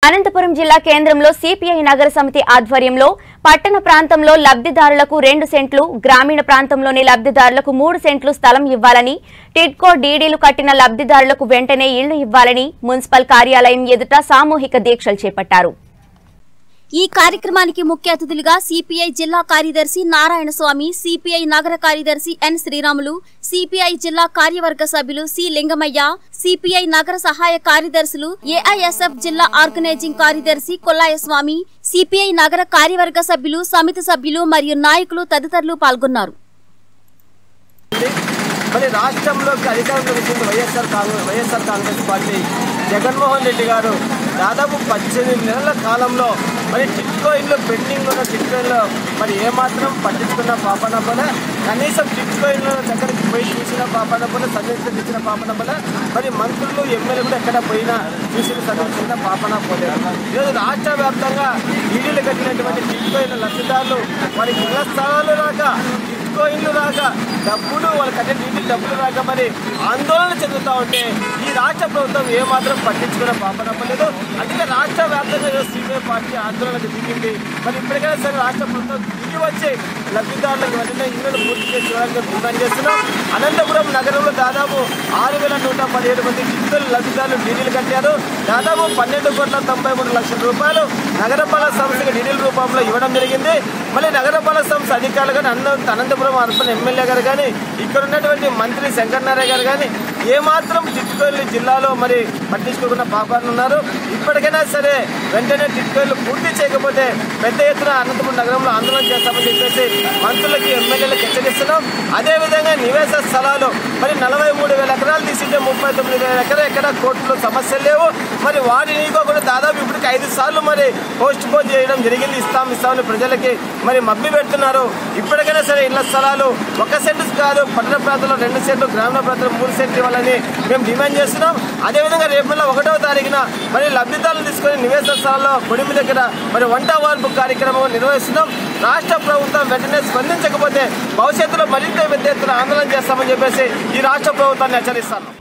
అనంతపురం జిల్లా కేంద్రంలో సిపిఐ నగర సమితి ఆధ్వర్యంలో పట్టణ ప్రాంతంలో లబ్ధిదారులకు రెండు సెంట్లు గ్రామీణ ప్రాంతంలోని లబ్ధిదారులకు మూడు సెంట్లు స్థలం ఇవ్వాలని టిడ్కో డీడీలు కట్టిన లబ్ధిదారులకు వెంటనే ఇళ్లు ఇవ్వాలని మున్సిపల్ కార్యాలయం ఎదుట సామూహిక దీక్షలు చేపట్టారు ఈ కార్యక్రమానికి ముఖ్య అతిథులుగా సిపిఐ జిల్లా కార్యదర్శి నారాయణ స్వామి సిపిఐ నగర కార్యదర్శి ఎన్ శ్రీరాములు సిపిఐ జిల్లా కార్యవర్గ సభ్యులు సి లింగమయ్య సిపిఐ నగర సహాయ కార్యదర్శులు ఏఐఎస్ఎఫ్ జిల్లా ఆర్గనైజింగ్ కార్యదర్శి కొల్లాయ స్వామి సిపిఐ నగర కార్యవర్గ సభ్యులు సమితి సభ్యులు మరియు నాయకులు తదితరులు పాల్గొన్నారు మరి రాష్ట్రంలోకి అధికారంలోకి వచ్చింది వైఎస్ఆర్ కాంగ్రెస్ వైఎస్ఆర్ కాంగ్రెస్ పార్టీ జగన్మోహన్ రెడ్డి గారు దాదాపు పద్దెనిమిది నెలల కాలంలో మరి టిట్కో ఇల్లు పెండింగ్ ఉన్న టిట్కో ఇల్లు మరి ఏమాత్రం పట్టించుకున్న పాపన పోల కనీసం టిట్కో ఇల్లు దగ్గరికి పోయి చూసిన పాపన పోల సందర్శించిన పాపన పోల మరి మంత్రులు ఎమ్మెల్యే కూడా ఎక్కడ పోయినా చూసిన సందర్శించిన పాపన పోలేదు ఈరోజు రాష్ట్ర వ్యాప్తంగా ఈడీలు కట్టినటువంటి టిట్కో ఇళ్ళ లబ్ధిదారులు వారికి ఇళ్ల స్థలాలు రాక టిట్కో ఇల్లు రాక డబ్బులు వాళ్ళకి అంటే నీటి డబ్బులు రాక మరి ఆందోళన చెందుతా ఉంటే ఈ రాష్ట్ర ప్రభుత్వం ఏమాత్రం పట్టించుకున్న పాపనప్పలేదు అందుకే రాష్ట్ర వ్యాప్తంగా సిపిఐ పార్టీ ఆందోళనకు దిగింది మరి ఇప్పటికైనా సరే రాష్ట్ర ప్రభుత్వం దిగి వచ్చి లబ్ధిదారులకు వెంటనే ఇళ్లను పూర్తి చేసి ఇవ్వాలని డిమాండ్ చేస్తున్నాం అనంతపురం నగరంలో దాదాపు ఆరు వేల నూట పదిహేడు మంది టిక్కులు లబ్ధిదారులు డీడీలు కట్టారు దాదాపు పన్నెండు కోట్ల తొంభై మూడు లక్షల రూపాయలు నగరపాలక సంస్థకి డీడీల రూపంలో ఇవ్వడం జరిగింది మళ్ళీ నగరపాలక సంస్థ అధికారులు కానీ అన్న అనంతపురం అర్పణ ఎమ్మెల్యే గారు కానీ ఇక్కడ ఉన్నటువంటి మంత్రి శంకర్నారాయణ గారు కానీ ఏమాత్రం టిట్కోయిలు జిల్లాలో మరి పట్టించుకోకుండా పాపాలు ఉన్నారు ఇప్పటికైనా సరే వెంటనే టిట్కోయిలు పూర్తి చేయకపోతే పెద్ద ఎత్తున అనంతపురం నగరంలో ఆందోళన చేస్తామని చెప్పేసి మంత్రులకి ఎమ్మెల్యేలకు హెచ్చరిస్తున్నాం అదేవిధంగా నివేశ స్థలాలు మరి నలభై మూడు వేల ఎకరాలు తీసుంటే ముప్పై తొమ్మిది వేల ఎకరా ఎక్కడ కోర్టులో సమస్యలు లేవు మరి వాటిని కూడా దాదాపు ఇప్పటికి ఐదు సార్లు మరి పోస్ట్ పోన్ చేయడం జరిగింది ఇస్తాం ఇస్తామని ప్రజలకి మరి మబ్బి పెడుతున్నారు ఇప్పటికైనా సరే ఇళ్ల స్థలాలు ఒక సెంటు కాదు పట్టణ ప్రాంతంలో రెండు సెంట్లు గ్రామీణ ప్రాంతంలో మూడు సెంట్లు ఇవ్వాలని మేము డిమాండ్ చేస్తున్నాం అదేవిధంగా రేపు నెల ఒకటవ తారీఖున మరి లబ్ధిదారులు తీసుకొని నివేశన స్థలాల్లో కొడిమి దగ్గర మరి వంట వార్పు కార్యక్రమం నిర్వహిస్తున్నాం రాష్ట్ర ప్రభుత్వం వెంటనే స్పందించకపోతే భవిష్యత్తులో మరింత పెద్ద ఎత్తున ఆందోళన చేస్తామని చెప్పేసి ఈ రాష్ట్ర ప్రభుత్వాన్ని హెచ్చరిస్తాను